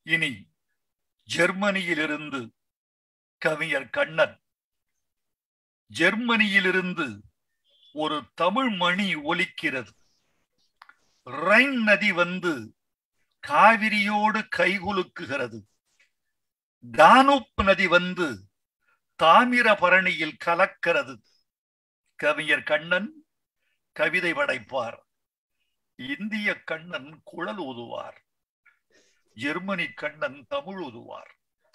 இனி ஜெர்மனியிலிருந்து கவிஞர் கண்ணன் ஜெர்மனியிலிருந்து ஒரு தமிழ் மணி ஒலிக்கிறது ரைன் நதி வந்து காவிரியோடு கைகுலுக்குகிறது தானூப் நதி வந்து தாமிரபரணியில் கலக்கிறது கவிஞர் கண்ணன் கவிதை படைப்பார் இந்திய கண்ணன் குழல் ஊதுவார் ஜெர்மனி கண்ணன் தமிழ் ஊதுவார்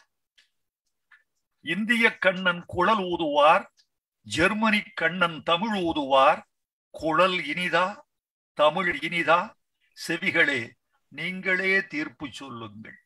இந்திய கண்ணன் குழல் ஊதுவார் ஜெர்மனி கண்ணன் தமிழ் ஊதுவார் குழல் இனிதா தமிழ் இனிதா செவிகளே நீங்களே தீர்ப்பு சொல்லுங்கள்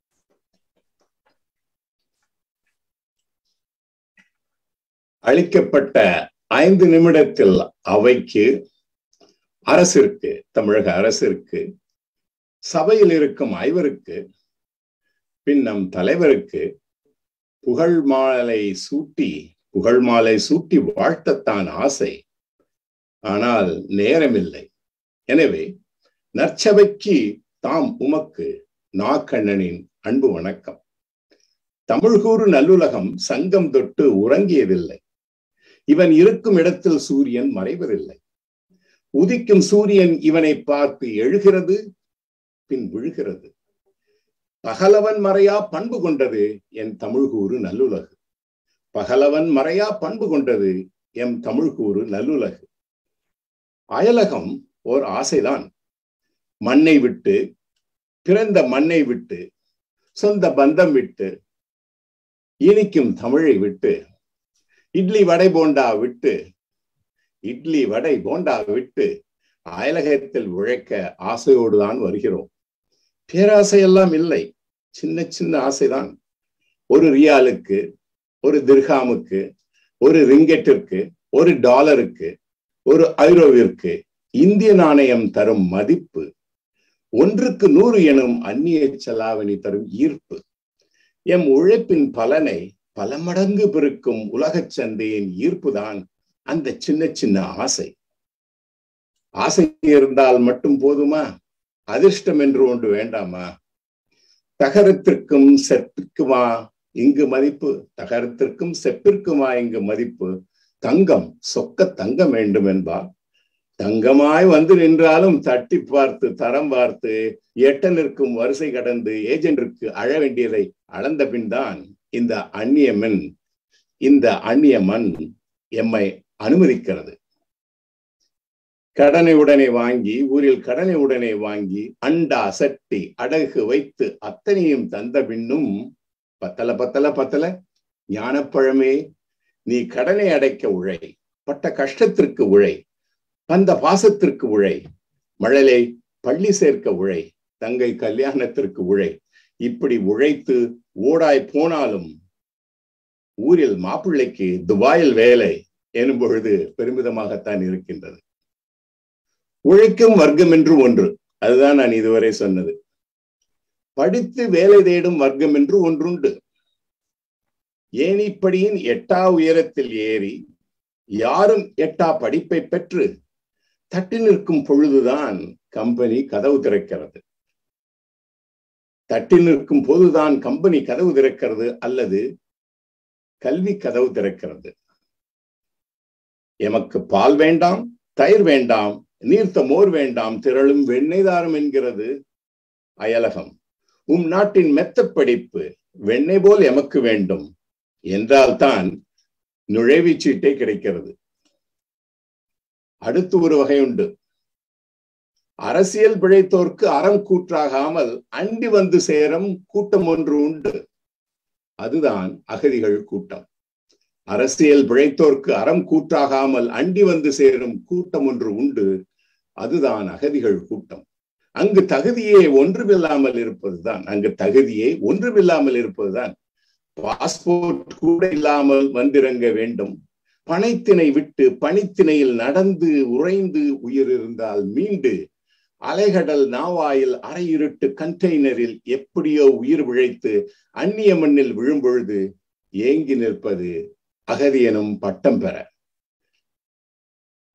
அளிக்கப்பட்ட ஐந்து நிமிடத்தில் அவைக்கு அரசிற்கு தமிழக அரசிற்கு சபையில் இருக்கும் ஐவருக்கு பின் நம் தலைவருக்கு புகழ் மாலை சூட்டி புகழ் மாலை சூட்டி வாழ்த்தத்தான் ஆசை ஆனால் நேரமில்லை எனவே நற்சபைக்கு தாம் உமக்கு நாக்கண்ணனின் அன்பு வணக்கம் தமிழ்கூறு நல்லுலகம் சங்கம் தொட்டு உறங்கியதில்லை இவன் இருக்கும் இடத்தில் சூரியன் மறைவதில்லை உதிக்கும் சூரியன் இவனை பார்த்து எழுகிறது பின் விழுகிறது பகலவன் மறையா பண்பு கொண்டது என் தமிழ்கூறு நல்லுலகு பகலவன் மறையா பண்பு கொண்டது எம் தமிழ்கூறு நல்லுலகு அயலகம் ஓர் ஆசைதான் மண்ணை விட்டு பிறந்த மண்ணை விட்டு சொந்த பந்தம் விட்டு இனிக்கும் தமிழை விட்டு இட்லி வடை போண்டா விட்டு இட்லி வடை போண்டா விட்டு அயலகத்தில் உழைக்க ஆசையோடு தான் வருகிறோம் பேராசையெல்லாம் இல்லை சின்ன சின்ன ஆசைதான் ஒரு ரியாலுக்கு ஒரு திர்ஹாமுக்கு ஒரு ரிங்கெட்டிற்கு ஒரு டாலருக்கு ஒரு ஐரோவிற்கு இந்திய நாணயம் தரும் மதிப்பு ஒன்றுக்கு நூறு எனும் அந்நிய செலாவணி தரும் ஈர்ப்பு எம் உழைப்பின் பலனை பல மடங்கு பெருக்கும் உலகச் சந்தையின் ஈர்ப்புதான் அந்த சின்ன சின்ன ஆசை ஆசை இருந்தால் மட்டும் போதுமா அதிர்ஷ்டம் என்று ஒன்று வேண்டாமா தகரத்திற்கும் செப்பிற்குமா இங்கு மதிப்பு தகரத்திற்கும் செப்பிற்குமா இங்கு மதிப்பு தங்கம் சொக்க தங்கம் வேண்டும் என்பார் தங்கமாய் வந்து நின்றாலும் தட்டி பார்த்து தரம் பார்த்து எட்ட நிற்கும் வரிசை கடந்து ஏஜென்டிற்கு அழ வேண்டியதை அளந்த பின் தான் இந்த அந்நிய மண் இந்த அந்நிய மண் எம்மை அனுமதிக்கிறது கடனை உடனே வாங்கி ஊரில் கடனை உடனே வாங்கி அண்டா சட்டி அடகு வைத்து அத்தனையும் தந்த பின்னும் பத்தல பத்தல பத்தல ஞானப்பழமே நீ கடனை அடைக்க உழை பட்ட கஷ்டத்திற்கு உழை பந்த பாசத்திற்கு உழை மழலை பள்ளி சேர்க்க உழை தங்கை கல்யாணத்திற்கு உழை இப்படி உழைத்து ஓடாய் போனாலும் ஊரில் மாப்பிள்ளைக்கு துபாயில் வேலை எனும் பொழுது பெருமிதமாகத்தான் இருக்கின்றது உழைக்கும் வர்க்கம் என்று ஒன்று அதுதான் நான் இதுவரை சொன்னது படித்து வேலை தேடும் வர்க்கம் என்று ஒன்றுண்டு ஏனிப்படியின் எட்டா உயரத்தில் ஏறி யாரும் எட்டா படிப்பை பெற்று தட்டி நிற்கும் பொழுதுதான் கம்பெனி கதவு திறக்கிறது தட்டி நிற்கும் போதுதான் கம்பெனி கதவு திறக்கிறது அல்லது கல்வி கதவு திறக்கிறது எமக்கு பால் வேண்டாம் தயிர் வேண்டாம் நீர்த்த மோர் வேண்டாம் திரளும் வெண்ணெய் தாரம் என்கிறது அயலகம் உம் நாட்டின் மெத்த படிப்பு வெண்ணெய் போல் எமக்கு வேண்டும் என்றால்தான் நுழைவுச் சீட்டே கிடைக்கிறது அடுத்து ஒரு வகை உண்டு அரசியல் பிழைத்தோர்க்கு அறம் கூற்றாகாமல் அண்டி வந்து சேரும் கூட்டம் ஒன்று உண்டு அதுதான் அகதிகள் கூட்டம் அரசியல் பிழைத்தோர்க்கு அறம் கூற்றாகாமல் அண்டி வந்து சேரும் கூட்டம் ஒன்று உண்டு அதுதான் அகதிகள் கூட்டம் அங்கு தகுதியே ஒன்றுமில்லாமல் இருப்பதுதான் அங்கு தகுதியே ஒன்றுமில்லாமல் இருப்பதுதான் பாஸ்போர்ட் கூட இல்லாமல் வந்திறங்க வேண்டும் பனைத்திணை விட்டு பனித்திணையில் நடந்து உறைந்து உயிர் இருந்தால் மீண்டு அலைகடல் நாவாயில் அரையிருட்டு கண்டெய்னரில் எப்படியோ உயிர் விழைத்து அந்நிய மண்ணில் விழும்பொழுது ஏங்கி நிற்பது அகதி எனும் பட்டம் பெற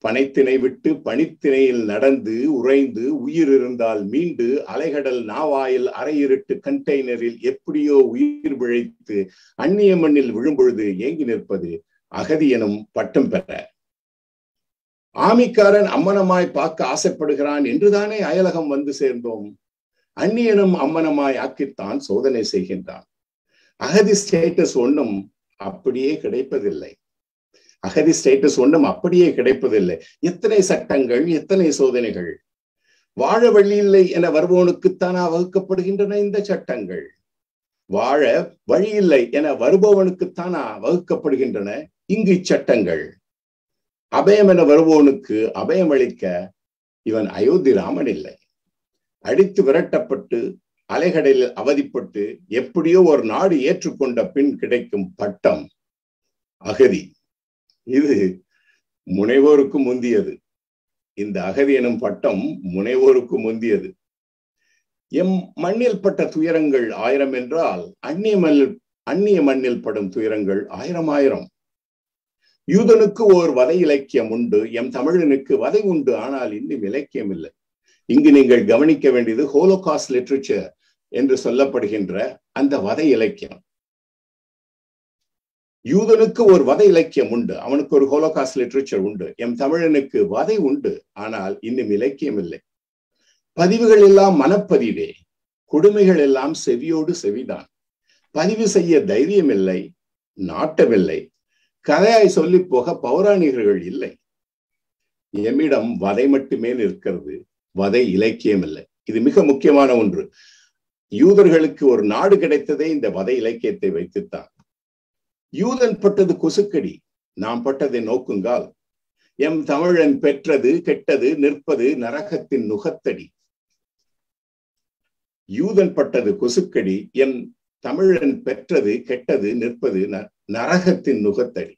பனைத்திணை விட்டு பனித்திணையில் நடந்து உறைந்து உயிர் இருந்தால் மீண்டு அலைகடல் நாவாயில் அரையிருட்டு கண்டெய்னரில் எப்படியோ உயிர் பிழைத்து அந்நிய மண்ணில் விழும்பொழுது ஏங்கி நிற்பது அகதி எனும் பட்டம் பெற ஆமிக்காரன் அம்மனமாய் பார்க்க ஆசைப்படுகிறான் என்றுதானே அயலகம் வந்து சேர்ந்தோம் அந்நியனும் அம்மனமாய் ஆக்கித்தான் சோதனை செய்கின்றான் அகதி ஸ்டேட்டஸ் ஒன்றும் அப்படியே கிடைப்பதில்லை அகதி ஸ்டேட்டஸ் ஒன்றும் அப்படியே கிடைப்பதில்லை எத்தனை சட்டங்கள் எத்தனை சோதனைகள் வாழ வழி இல்லை என வருபவனுக்குத்தானா வகுக்கப்படுகின்றன இந்த சட்டங்கள் வாழ வழி இல்லை என வருபவனுக்குத்தானா வகுக்கப்படுகின்றன இங்கு இச்சட்டங்கள் அபயம் என வருபவனுக்கு அபயம் அளிக்க இவன் அயோத்தி ராமன் இல்லை அடித்து விரட்டப்பட்டு அலைகடலில் அவதிப்பட்டு எப்படியோ ஒரு நாடு ஏற்றுக்கொண்ட பின் கிடைக்கும் பட்டம் அகதி இது முனைவோருக்கு முந்தியது இந்த அகதி எனும் பட்டம் முனைவோருக்கு முந்தியது எம் மண்ணில் பட்ட துயரங்கள் ஆயிரம் என்றால் அந்நிய மண்ணில் அந்நிய மண்ணில் படும் துயரங்கள் ஆயிரம் ஆயிரம் யூதனுக்கு ஓர் வதை இலக்கியம் உண்டு எம் தமிழனுக்கு வதை உண்டு ஆனால் இன்னும் இலக்கியம் இல்லை இங்கு நீங்கள் கவனிக்க வேண்டியது ஹோலோகாஸ்ட் லிட்ரேச்சர் என்று சொல்லப்படுகின்ற அந்த வதை இலக்கியம் யூதனுக்கு ஒரு வதை இலக்கியம் உண்டு அவனுக்கு ஒரு ஹோலோகாஸ்ட் லிட்ரேச்சர் உண்டு எம் தமிழனுக்கு வதை உண்டு ஆனால் இன்னும் இலக்கியம் இல்லை பதிவுகள் எல்லாம் மனப்பதிவே கொடுமைகள் எல்லாம் செவியோடு செவிதான் பதிவு செய்ய தைரியம் இல்லை நாட்டமில்லை கதையாய் சொல்லி போக பௌராணிகர்கள் இல்லை எம்மிடம் வதை மட்டுமே இருக்கிறது வதை இலக்கியம் இல்லை இது மிக முக்கியமான ஒன்று யூதர்களுக்கு ஒரு நாடு கிடைத்ததே இந்த வதை இலக்கியத்தை வைத்துத்தான் யூதன் பட்டது கொசுக்கடி நாம் பட்டதை நோக்குங்கால் எம் தமிழன் பெற்றது கெட்டது நிற்பது நரகத்தின் நுகத்தடி யூதன் பட்டது கொசுக்கடி என் தமிழன் பெற்றது கெட்டது நிற்பது நரகத்தின் நுகத்தடி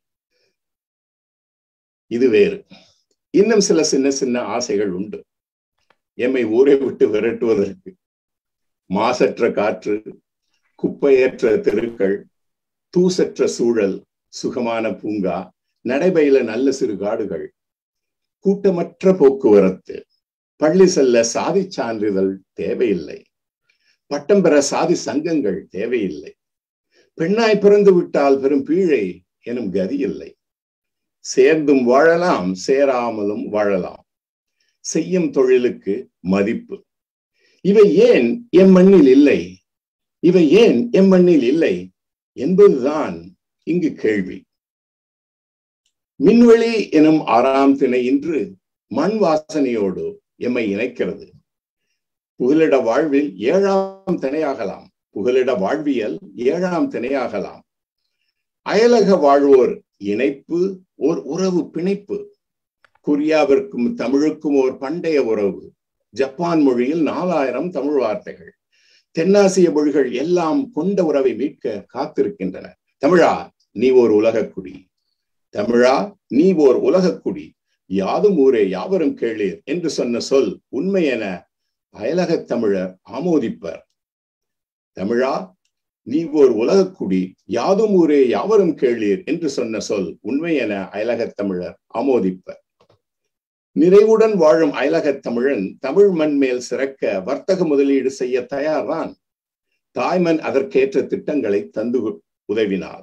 இது வேறு இன்னும் சில சின்ன சின்ன ஆசைகள் உண்டு எம்மை ஊரை விட்டு விரட்டுவதற்கு மாசற்ற காற்று குப்பையற்ற தெருக்கள் தூசற்ற சூழல் சுகமான பூங்கா நடைபயில நல்ல சிறு காடுகள் கூட்டமற்ற போக்குவரத்து பள்ளி செல்ல சாதி சான்றிதழ் தேவையில்லை பட்டம் பெற சாதி சங்கங்கள் தேவையில்லை பெண்ணாய் பிறந்து விட்டால் பெரும் பீழை எனும் கதி இல்லை சேர்ந்தும் வாழலாம் சேராமலும் வாழலாம் செய்யும் தொழிலுக்கு மதிப்பு இவை ஏன் எம் மண்ணில் இல்லை இவை ஏன் எம் மண்ணில் இல்லை என்பதுதான் இங்கு கேள்வி மின்வெளி எனும் ஆறாம் திணை இன்று மண் வாசனையோடு எம்மை இணைக்கிறது புகலிட வாழ்வில் ஏழாம் திணையாகலாம் புகலிட வாழ்வியல் ஏழாம் திணையாகலாம் அயலக வாழ்வோர் இணைப்பு ஓர் உறவு பிணைப்பு கொரியாவிற்கும் தமிழுக்கும் ஓர் பண்டைய உறவு ஜப்பான் மொழியில் நாலாயிரம் தமிழ் வார்த்தைகள் தென்னாசிய மொழிகள் எல்லாம் கொண்ட உறவை மீட்க காத்திருக்கின்றன தமிழா நீ ஓர் உலகக்குடி தமிழா நீ ஓர் உலகக்குடி யாதும் ஊரே யாவரும் கேளீர் என்று சொன்ன சொல் உண்மை என அயலகத் தமிழர் ஆமோதிப்பர் தமிழா நீ ஓர் உலகக்குடி யாதும் ஊரே யாவரும் கேளீர் என்று சொன்ன சொல் உண்மை என அயலகத் தமிழர் ஆமோதிப்பர் நிறைவுடன் வாழும் அயலகத் தமிழன் தமிழ் மண் மேல் சிறக்க வர்த்தக முதலீடு செய்ய தயார்தான் தாய்மன் அதற்கேற்ற திட்டங்களை தந்து உதவினார்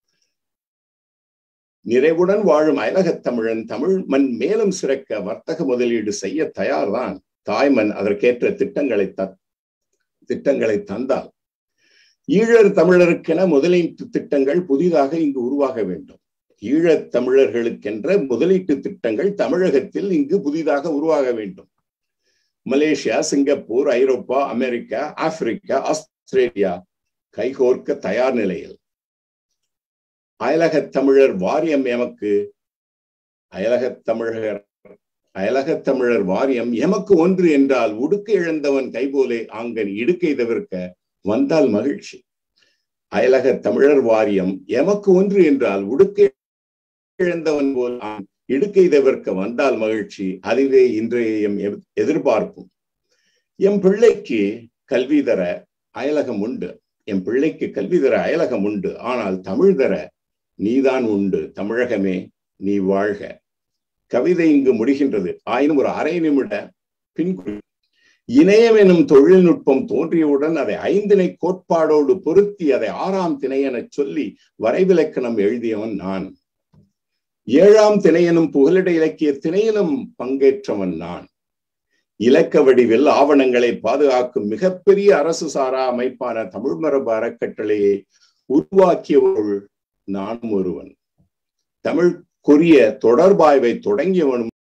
நிறைவுடன் வாழும் அயலகத் தமிழன் தமிழ் மண் மேலும் சிறக்க வர்த்தக முதலீடு செய்ய தயார்தான் தாய்மன் அதற்கேற்ற திட்டங்களை த திட்டங்களை தந்தால் ஈழர் தமிழருக்கென முதலீட்டு திட்டங்கள் புதிதாக இங்கு உருவாக வேண்டும் ஈழத் தமிழர்களுக்கென்ற முதலீட்டு திட்டங்கள் தமிழகத்தில் இங்கு புதிதாக உருவாக வேண்டும் மலேசியா சிங்கப்பூர் ஐரோப்பா அமெரிக்கா ஆப்பிரிக்கா ஆஸ்திரேலியா கைகோர்க்க தயார் நிலையில் அயலகத் தமிழர் வாரியம் எமக்கு அயலகத் தமிழர் அயலகத் தமிழர் வாரியம் எமக்கு ஒன்று என்றால் உடுக்க இழந்தவன் கைபோலே ஆங்கன் இடுக்கை தவிர்க்க வந்தால் மகிழ்ச்சி அயலக தமிழர் வாரியம் எமக்கு ஒன்று என்றால் உடுக்கை இழந்தவன் போல் இடுக்கை தவிர்க்க வந்தால் மகிழ்ச்சி அதுவே இன்றைய எம் எதிர்பார்ப்பும் எம் பிள்ளைக்கு கல்வி தர அயலகம் உண்டு என் பிள்ளைக்கு கல்வி தர அயலகம் உண்டு ஆனால் தமிழ் தர நீதான் உண்டு தமிழகமே நீ வாழ்க கவிதை இங்கு முடிகின்றது ஆயினும் ஒரு அரை நிமிட பின்குறி இணையம் எனும் தொழில்நுட்பம் தோன்றியவுடன் அதை ஐந்திணை கோட்பாடோடு பொருத்தி அதை ஆறாம் திணை எனச் சொல்லி வரைவிலக்கணம் எழுதியவன் நான் ஏழாம் திணையனும் புகலிட இலக்கிய திணையிலும் பங்கேற்றவன் நான் இலக்க வடிவில் ஆவணங்களை பாதுகாக்கும் மிகப்பெரிய அரசு சாரா அமைப்பான தமிழ் மரபு அறக்கட்டளையை உருவாக்கியவள் நானும் ஒருவன் தமிழ் கொரிய தொடர்பாய்வை தொடங்கியவனும்